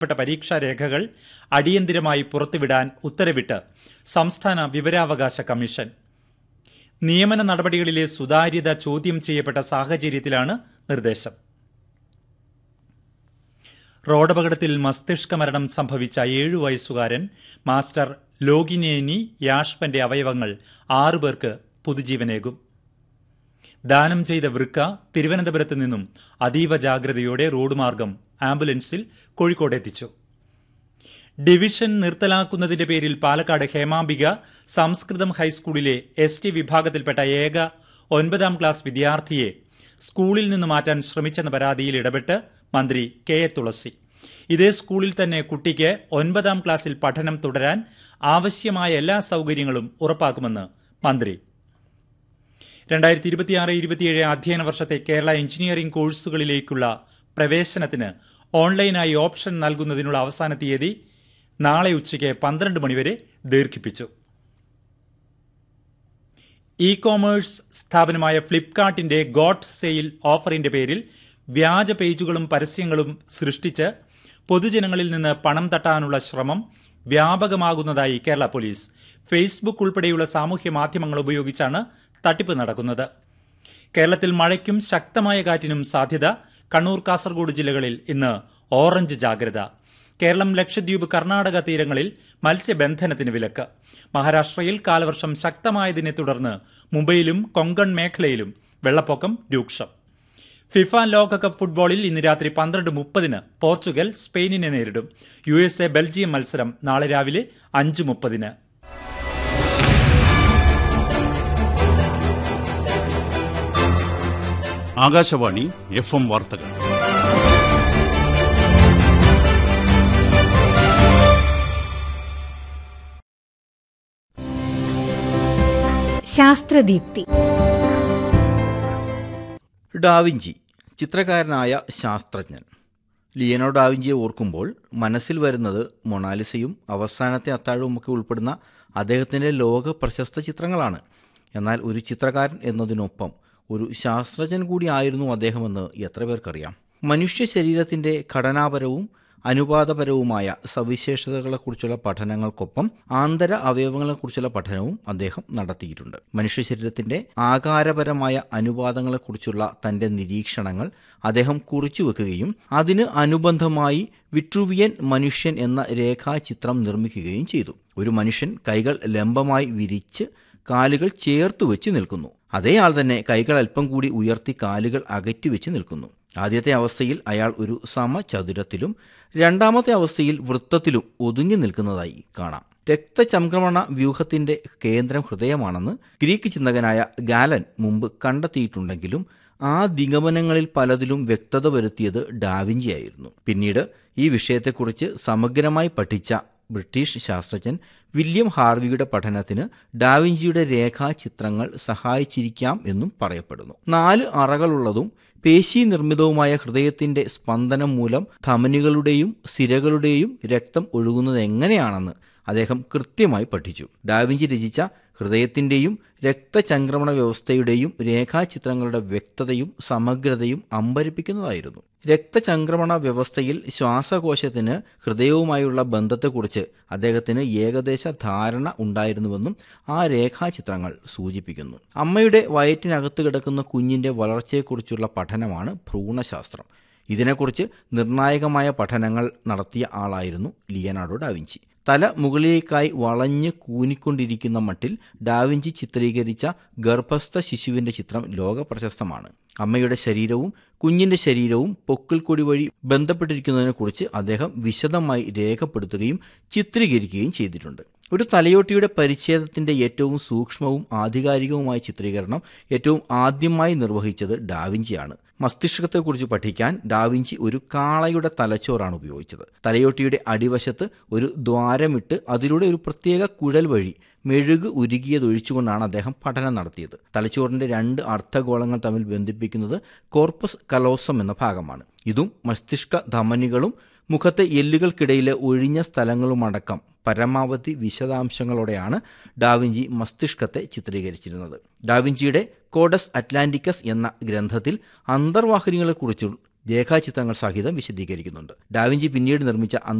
പ്പെട്ട പരീക്ഷാ രേഖകൾ അടിയന്തിരമായി പുറത്തുവിടാൻ ഉത്തരവിട്ട് സംസ്ഥാന വിവരാവകാശ കമ്മീഷൻ നിയമന നടപടികളിലെ സുതാര്യത ചോദ്യം ചെയ്യപ്പെട്ട സാഹചര്യത്തിലാണ് നിർദ്ദേശം റോഡപകടത്തിൽ മസ്തിഷ്ക മരണം സംഭവിച്ച ഏഴു വയസ്സുകാരൻ മാസ്റ്റർ ലോകിനേനി യാഷ്പന്റെ അവയവങ്ങൾ ആറുപേർക്ക് പുതുജീവനേകും ദാനം ചെയ്ത വൃക്ക തിരുവനന്തപുരത്ത് നിന്നും അതീവ ജാഗ്രതയോടെ റോഡ് മാർഗം ആംബുലൻസിൽ കോഴിക്കോട് എത്തിച്ചു ഡിവിഷൻ നിർത്തലാക്കുന്നതിന്റെ പേരിൽ പാലക്കാട് ഹേമാംബിക സംസ്കൃതം ഹൈസ്കൂളിലെ എസ് ടി വിഭാഗത്തിൽപ്പെട്ട ഏക ഒൻപതാം ക്ലാസ് വിദ്യാർത്ഥിയെ സ്കൂളിൽ നിന്ന് മാറ്റാൻ ശ്രമിച്ചെന്ന പരാതിയിൽ ഇടപെട്ട് മന്ത്രി കെ എ തുളസി ഇതേ സ്കൂളിൽ തന്നെ കുട്ടിക്ക് ഒൻപതാം ക്ലാസ്സിൽ പഠനം തുടരാൻ ആവശ്യമായ എല്ലാ സൗകര്യങ്ങളും ഉറപ്പാക്കുമെന്ന് മന്ത്രി രണ്ടായിരത്തി ഇരുപത്തിയാറ് ഇരുപത്തിയേഴ് അധ്യയന വർഷത്തെ കേരള എഞ്ചിനീയറിംഗ് കോഴ്സുകളിലേക്കുള്ള പ്രവേശനത്തിന് ഓൺലൈനായി ഓപ്ഷൻ നൽകുന്നതിനുള്ള അവസാന തീയതി നാളെ ഉച്ചയ്ക്ക് പന്ത്രണ്ട് മണിവരെ ദീർഘിപ്പിച്ചു ഇ കോമേഴ്സ് സ്ഥാപനമായ ഫ്ലിപ്കാർട്ടിന്റെ ഗോട്ട് സെയിൽ ഓഫറിന്റെ പേരിൽ വ്യാജ പേജുകളും പരസ്യങ്ങളും സൃഷ്ടിച്ച് പൊതുജനങ്ങളിൽ നിന്ന് പണം തട്ടാനുള്ള ശ്രമം വ്യാപകമാകുന്നതായി കേരള പോലീസ് ഫേസ്ബുക്ക് ഉൾപ്പെടെയുള്ള സാമൂഹ്യ മാധ്യമങ്ങൾ ഉപയോഗിച്ചാണ് തട്ടിപ്പ് നടക്കുന്നത് കേരളത്തിൽ മഴയ്ക്കും ശക്തമായ കാറ്റിനും സാധ്യത കണ്ണൂർ കാസർഗോഡ് ജില്ലകളിൽ ഇന്ന് ഓറഞ്ച് ജാഗ്രത കേരളം ലക്ഷദ്വീപ് കർണാടക തീരങ്ങളിൽ മത്സ്യബന്ധനത്തിന് വിലക്ക് മഹാരാഷ്ട്രയിൽ കാലവർഷം ശക്തമായതിനെ തുടർന്ന് മുംബൈയിലും കൊങ്കൺ മേഖലയിലും വെള്ളപ്പൊക്കം രൂക്ഷം ഫിഫ ലോകകപ്പ് ഫുട്ബോളിൽ ഇന്ന് രാത്രി പന്ത്രണ്ട് മുപ്പതിന് പോർച്ചുഗൽ സ്പെയിനിനെ നേരിടും യു എസ് എ ബെൽജിയം മത്സരം നാളെ രാവിലെ അഞ്ച് മുപ്പതിന് ആകാശവാണി എഫ് എം വാർത്തകൾ ശാസ്ത്രദീപ്തി ഡാവിഞ്ചി ചിത്രകാരനായ ശാസ്ത്രജ്ഞൻ ലിയനോ ഡാവിഞ്ചിയെ ഓർക്കുമ്പോൾ മനസ്സിൽ വരുന്നത് മൊണാലിസയും അവസാനത്തെ അത്താഴവും ഒക്കെ ഉൾപ്പെടുന്ന അദ്ദേഹത്തിൻ്റെ ലോക പ്രശസ്ത ചിത്രങ്ങളാണ് എന്നാൽ ഒരു ചിത്രകാരൻ എന്നതിനൊപ്പം ഒരു ശാസ്ത്രജ്ഞൻ കൂടി ആയിരുന്നു അദ്ദേഹമെന്ന് എത്ര പേർക്കറിയാം മനുഷ്യ ശരീരത്തിൻ്റെ ഘടനാപരവും അനുപാതപരവുമായ സവിശേഷതകളെക്കുറിച്ചുള്ള പഠനങ്ങൾക്കൊപ്പം ആന്തര അവയവങ്ങളെക്കുറിച്ചുള്ള പഠനവും അദ്ദേഹം നടത്തിയിട്ടുണ്ട് മനുഷ്യ ശരീരത്തിന്റെ ആകാരപരമായ അനുപാതങ്ങളെക്കുറിച്ചുള്ള തന്റെ നിരീക്ഷണങ്ങൾ അദ്ദേഹം കുറിച്ചുവെക്കുകയും അതിന് അനുബന്ധമായി വിട്രുവിയൻ മനുഷ്യൻ എന്ന രേഖാചിത്രം നിർമ്മിക്കുകയും ചെയ്തു ഒരു മനുഷ്യൻ കൈകൾ ലംബമായി വിരിച്ച് കാലുകൾ ചേർത്ത് വെച്ച് നിൽക്കുന്നു അതേ ആൾ തന്നെ കൈകൾ അല്പം കൂടി ഉയർത്തി കാലുകൾ അകറ്റി വെച്ച് നിൽക്കുന്നു ആദ്യത്തെ അവസ്ഥയിൽ അയാൾ ഒരു സമചതുരത്തിലും രണ്ടാമത്തെ അവസ്ഥയിൽ വൃത്തത്തിലും ഒതുങ്ങി നിൽക്കുന്നതായി കാണാം രക്തചംക്രമണ വ്യൂഹത്തിന്റെ കേന്ദ്രം ഹൃദയമാണെന്ന് ഗ്രീക്ക് ചിന്തകനായ ഗാലൻ മുമ്പ് കണ്ടെത്തിയിട്ടുണ്ടെങ്കിലും ആ നിഗമനങ്ങളിൽ പലതിലും വ്യക്തത വരുത്തിയത് ഡാവിഞ്ചിയായിരുന്നു പിന്നീട് ഈ വിഷയത്തെക്കുറിച്ച് സമഗ്രമായി പഠിച്ച ബ്രിട്ടീഷ് ശാസ്ത്രജ്ഞൻ വില്യം ഹാർവിയുടെ പഠനത്തിന് ഡാവിഞ്ചിയുടെ രേഖാചിത്രങ്ങൾ സഹായിച്ചിരിക്കാം എന്നും പറയപ്പെടുന്നു നാല് അറകളുള്ളതും പേശി നിർമ്മിതവുമായ ഹൃദയത്തിന്റെ സ്പന്ദനം മൂലം ധമനികളുടെയും സിരകളുടെയും രക്തം ഒഴുകുന്നത് എങ്ങനെയാണെന്ന് അദ്ദേഹം കൃത്യമായി പഠിച്ചു ഡാവിഞ്ചി രചിച്ച ഹൃദയത്തിന്റെയും രക്തചംക്രമണ വ്യവസ്ഥയുടെയും രേഖാചിത്രങ്ങളുടെ വ്യക്തതയും സമഗ്രതയും അമ്പരിപ്പിക്കുന്നതായിരുന്നു രക്തചംക്രമണ വ്യവസ്ഥയിൽ ശ്വാസകോശത്തിന് ഹൃദയവുമായുള്ള ബന്ധത്തെക്കുറിച്ച് അദ്ദേഹത്തിന് ഏകദേശ ധാരണ ഉണ്ടായിരുന്നുവെന്നും ആ രേഖാചിത്രങ്ങൾ സൂചിപ്പിക്കുന്നു അമ്മയുടെ വയറ്റിനകത്ത് കിടക്കുന്ന കുഞ്ഞിന്റെ വളർച്ചയെക്കുറിച്ചുള്ള പഠനമാണ് ഭ്രൂണശാസ്ത്രം ഇതിനെക്കുറിച്ച് നിർണായകമായ പഠനങ്ങൾ നടത്തിയ ആളായിരുന്നു ലിയനാർഡോ ഡാവിഞ്ചി തല മുകളിലേക്കായി വളഞ്ഞ് കൂനിക്കൊണ്ടിരിക്കുന്ന മട്ടിൽ ഡാവിഞ്ചി ചിത്രീകരിച്ച ഗർഭസ്ഥ ശിശുവിന്റെ ചിത്രം ലോക പ്രശസ്തമാണ് അമ്മയുടെ ശരീരവും കുഞ്ഞിന്റെ ശരീരവും പൊക്കിൾക്കൊടി വഴി ബന്ധപ്പെട്ടിരിക്കുന്നതിനെക്കുറിച്ച് അദ്ദേഹം വിശദമായി രേഖപ്പെടുത്തുകയും ചിത്രീകരിക്കുകയും ചെയ്തിട്ടുണ്ട് ഒരു തലയോട്ടിയുടെ പരിച്ഛേദത്തിന്റെ ഏറ്റവും സൂക്ഷ്മവും ആധികാരികവുമായ ചിത്രീകരണം ഏറ്റവും ആദ്യമായി നിർവഹിച്ചത് ഡാവിഞ്ചിയാണ് മസ്തിഷ്കത്തെക്കുറിച്ച് പഠിക്കാൻ ഡാവിഞ്ചി ഒരു കാളയുടെ തലച്ചോറാണ് ഉപയോഗിച്ചത് തലയോട്ടിയുടെ അടിവശത്ത് ഒരു ദ്വാരമിട്ട് അതിലൂടെ ഒരു പ്രത്യേക കുഴൽ വഴി മെഴുക് ഉരുകിയതൊഴിച്ചുകൊണ്ടാണ് അദ്ദേഹം പഠനം നടത്തിയത് തലച്ചോറിന്റെ രണ്ട് അർദ്ധഗോളങ്ങൾ തമ്മിൽ ബന്ധിപ്പിക്കുന്നത് കോർപ്പസ് കലോസം എന്ന ഭാഗമാണ് ഇതും മസ്തിഷ്ക ധമനികളും മുഖത്തെ എല്ലുകൾക്കിടയിലെ ഒഴിഞ്ഞ സ്ഥലങ്ങളുമടക്കം പരമാവധി വിശദാംശങ്ങളോടെയാണ് ഡാവിഞ്ചി മസ്തിഷ്കത്തെ ചിത്രീകരിച്ചിരുന്നത് ഡാവിഞ്ചിയുടെ കോഡസ് അറ്റ്ലാന്റിക്കസ് എന്ന ഗ്രന്ഥത്തിൽ അന്തർവാഹിനികളെക്കുറിച്ചും രേഖാചിത്രങ്ങൾ സഹിതം വിശദീകരിക്കുന്നുണ്ട് ഡാവിഞ്ചി പിന്നീട് നിർമ്മിച്ച